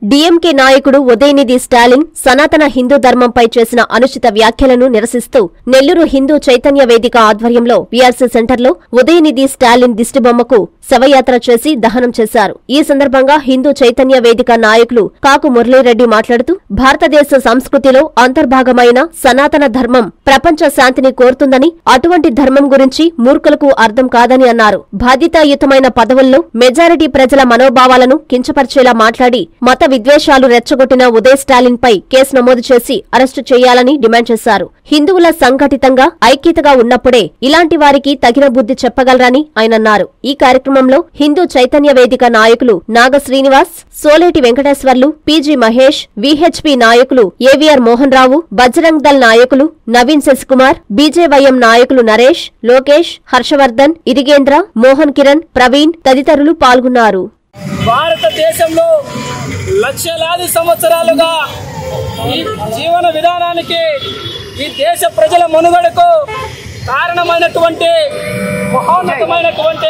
DMK నాయకుడు ఉదయనిధి స్టాలిన్ సనాతన హిందూ ధర్మంపై చేసిన అనుచిత వ్యాఖ్యలను నిరసిస్తూ నెల్లూరు హిందూ చైతన్య వేదిక ఆధ్వర్యంలో వీఆర్సీ సెంటర్లో ఉదయనిధి స్టాలిన్ దిష్టిబొమ్మకు శవయాత్ర చేసి దహనం చేశారు ఈ సందర్భంగా హిందూ చైతన్య వేదిక నాయకులు కాకు మురళీరెడ్డి మాట్లాడుతూ భారతదేశ సంస్కృతిలో అంతర్భాగమైన సనాతన ధర్మం ప్రపంచ శాంతిని కోరుతుందని అటువంటి ధర్మం గురించి మూర్ఖులకు అర్థం కాదని అన్నారు బాధ్యతాయుతమైన పదవుల్లో మెజారిటీ ప్రజల మనోభావాలను కించపరిచేలా మాట్లాడి మత విద్వేషాలు రెచ్చగొట్టిన ఉదయ్ స్టాలిన్ పై కేసు నమోదు చేసి అరెస్టు చేయాలని డిమాండ్ చేశారు హిందువుల సంఘటితంగా ఐక్యతగా ఉన్నప్పుడే ఇలాంటి వారికి తగిన బుద్ధి చెప్పగలరని ఆయన అన్నారు ఈ కార్యక్రమంలో హిందూ చైతన్య వేదిక నాయకులు నాగ శ్రీనివాస్ సోలేటి వెంకటేశ్వర్లు పీజీ మహేష్ విహెచ్పి నాయకులు ఏవీఆర్ మోహన్ రావు బజరంగ్ దల్ నాయకులు నవీన్ శశికుమార్ బీజేవైఎం నాయకులు నరేష్ లోకేష్ హర్షవర్ధన్ ఇరిగేంద్ర మోహన్ కిరణ్ ప్రవీణ్ తదితరులు పాల్గొన్నారు భారతదేశంలో లక్షలాది సంవత్సరాలుగా ఈ జీవన విధానానికి ఈ దేశ ప్రజల మనుగడకు కారణమైనటువంటి మహోన్నతమైనటువంటి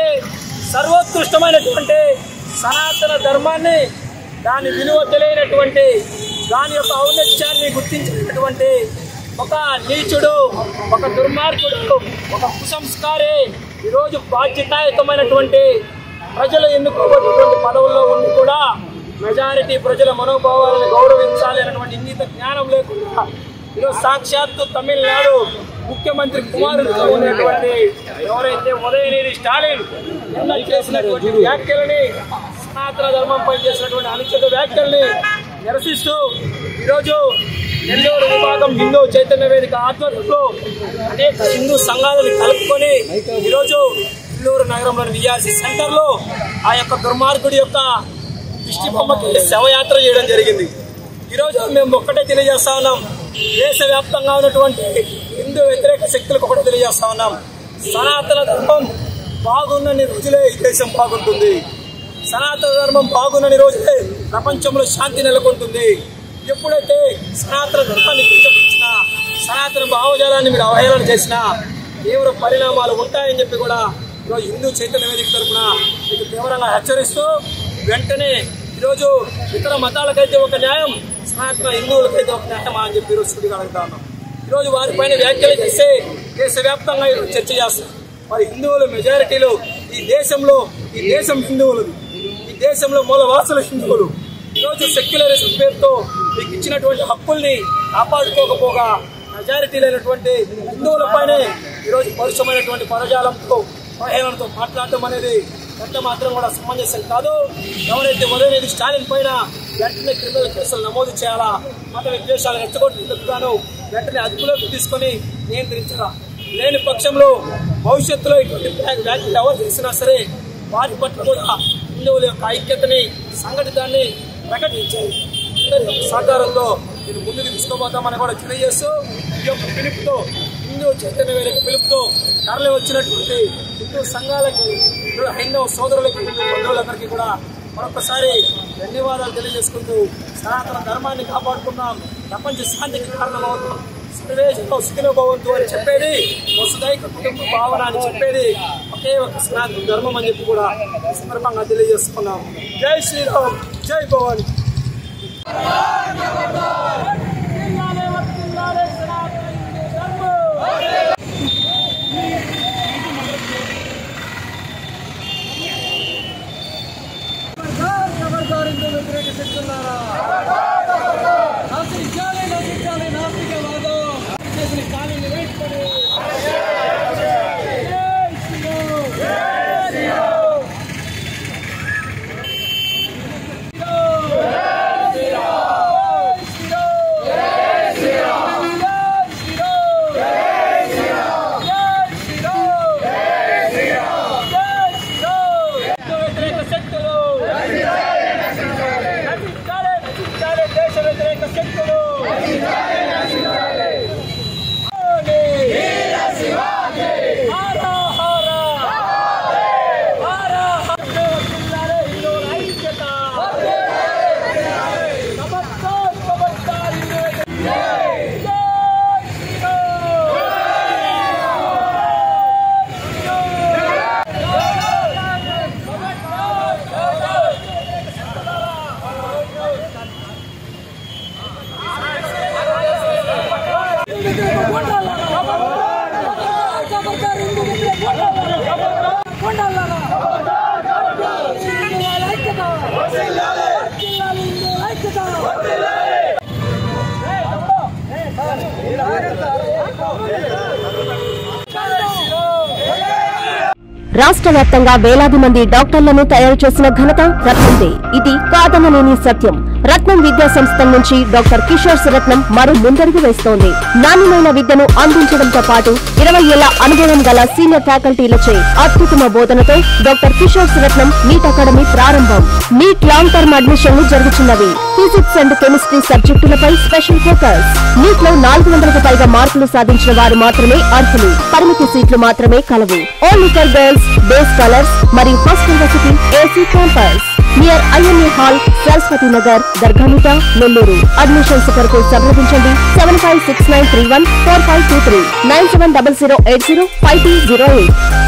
సర్వోత్కృష్టమైనటువంటి సనాతన ధర్మాన్ని దాని విలువ తెలియనటువంటి దాని యొక్క ఔన్నత్యాన్ని గుర్తించినటువంటి ఒక నీచుడు ఒక దుర్మార్గుడు ఒక కుసంస్కారి ఈరోజు బాధ్యతాయుతమైనటువంటి ప్రజలు ఎన్నుకోబడినటువంటి పదవుల్లో ఉండి కూడా మెజారిటీ ప్రజల మనోభావాలను గౌరవించాలి అనేటువంటి ఇంగిత జ్ఞానం లేకుండా ఈరోజు సాక్షాత్తు తమిళనాడు ముఖ్యమంత్రి కుమారుడుగా ఉన్నటువంటి ఎవరైతే ఉదయనిధి స్టాలిన్ నిన్న చేసినటువంటి వ్యాఖ్యలని సనాతన ధర్మంపై చేసినటువంటి అనుచిత వ్యాఖ్యల్ని నిరసిస్తూ ఈరోజు నెల్లూరు విభాగం హిందూ చైతన్య వేదిక ఆధ్వర్యంలో అనేక హిందూ సంఘాలను కలుపుకొని ఈరోజు నెల్లూరు నగరంలోని విఆర్సీ సెంటర్లో ఆ యొక్క దుర్మార్గుడి యొక్క దిష్టి బొమ్మకి శవయాత్ర చేయడం జరిగింది ఈరోజు మేము ఒక్కటే తెలియజేస్తా ఉన్నాం దేశవ్యాప్తంగా ఉన్నటువంటి హిందూ వ్యతిరేక శక్తులకు ఒకటే తెలియజేస్తా ఉన్నాం సనాతన ధర్మం బాగున్నన్ని రోజులే ఈ దేశం బాగుంటుంది సనాతన ధర్మం బాగున్నన్ని రోజులే ప్రపంచంలో శాంతి నెలకొంటుంది ఎప్పుడైతే సనాతన ధర్మాన్ని కించపరిచినా సనాతన భావజాలాన్ని మీరు అవహేళన చేసినా తీవ్ర పరిణామాలు ఉంటాయని చెప్పి కూడా ఈరోజు హిందూ చైతన్య వేదిక తరఫున మీకు తీవ్రంగా హెచ్చరిస్తూ వెంటనే ఈరోజు ఇతర మతాలకైతే ఒక న్యాయం సనాతన హిందువులకైతే ఒక న్యాయమా అని చెప్పి ఈరోజు సుడిగా అడుగుతా ఉన్నాం ఈరోజు వారిపైన వ్యాఖ్యలు చేస్తే దేశవ్యాప్తంగా ఈరోజు చర్చ చేస్తారు మరి హిందువులు మెజారిటీలు ఈ దేశంలో ఈ దేశం హిందువులది ఈ దేశంలో మూలవాసుల హిందువులు ఈరోజు సెక్యులరిజం పేరుతో మీకు ఇచ్చినటువంటి హక్కుల్ని కాపాడుకోకపోగా మెజారిటీ లేనటువంటి హిందువులపైనే ఈరోజు పరుషమైనటువంటి పదజాలంతో అవహేళనతో మాట్లాడటం అనేది ఎంత మాత్రం కూడా సమంజసం కాదు ఎవరైతే ఉదయనిధి స్టాలిన్ పైన వెంటనే క్రిమినల్ కేసులు నమోదు చేయాలా మత విద్వేషాలు రెచ్చగొట్టేందుకు గాను వెంటనే అదుపులోకి తీసుకొని నియంత్రించాలా లేని పక్షంలో భవిష్యత్తులో ఇటువంటి వ్యా- వ్యాఖ్యలు ఎవరు చేసినా సరే వారి పట్ల కూడా హిందువుల యొక్క ఐక్యతని సంఘటితాన్ని ప్రకటించారు అందరి యొక్క సహకారంతో ఇది ముందుకు తీసుకోబోతామని కూడా తెలియజేస్తూ ఈ యొక్క పిలుపుతో హిందూ చైతన్య వేదిక పిలుపుతో తరలి వచ్చినటువంటి హిందూ సంఘాలకి హిందూ హైందవ సోదరులకి హిందూ బంధువులందరికీ కూడా మరొకసారి ధన్యవాదాలు తెలియజేసుకుంటూ సనాతన ధర్మాన్ని కాపాడుకుందాం ప్రపంచ శాంతికి కారణమవుతాం సర్వేజంలో సుఖినో భవంతు అని చెప్పేది వసుదైక కుటుంబ భావన అని చెప్పేది ఒకే ఒక సనాతన ధర్మం అని చెప్పి కూడా ఈ సందర్భంగా తెలియజేసుకున్నాం జై శ్రీరామ్ జై భవాని వ్యతిరేక శక్తులు నశించాలి, నశించాలి. రాష్ట్ర వ్యాప్తంగా వేలాది మంది డాక్టర్లను తయారు చేసిన ఘనత రత్నందే ఇది కాదనలేని సత్యం రత్నం విద్యా సంస్థల నుంచి డాక్టర్ కిషోర్ రత్నం మరో ముందడుగు వేస్తోంది నాణ్యమైన విద్యను అందించడంతో పాటు ఇరవై ఏళ్ల అనుభవం గల సీనియర్ ఫ్యాకల్టీలచే అత్యుత్తమ బోధనతో doctor Kishore Ratnam NEET academy ప్రారంభం నీట్ లాంగ్ టర్మ్ అడ్మిషన్లు జరుగుతున్నవి ఫిజిక్స్ అండ్ కెమిస్ట్రీ సబ్జెక్టులపై స్పెషల్ ఫోకస్ నీట్ లో నాలుగు వందలకు పైగా మార్కులు సాధించిన వారు మాత్రమే అర్హులు పరిమితి సీట్లు మాత్రమే కలవు only for girls day scholars మరియు హాస్టల్ వసతి AC campus near IMA hall Saraswathi Nagar Dargamitta Nellore admissions కొరకు సంప్రదించండి seven five six nine three one four five two three nine seven double zero eight zero five two zero eight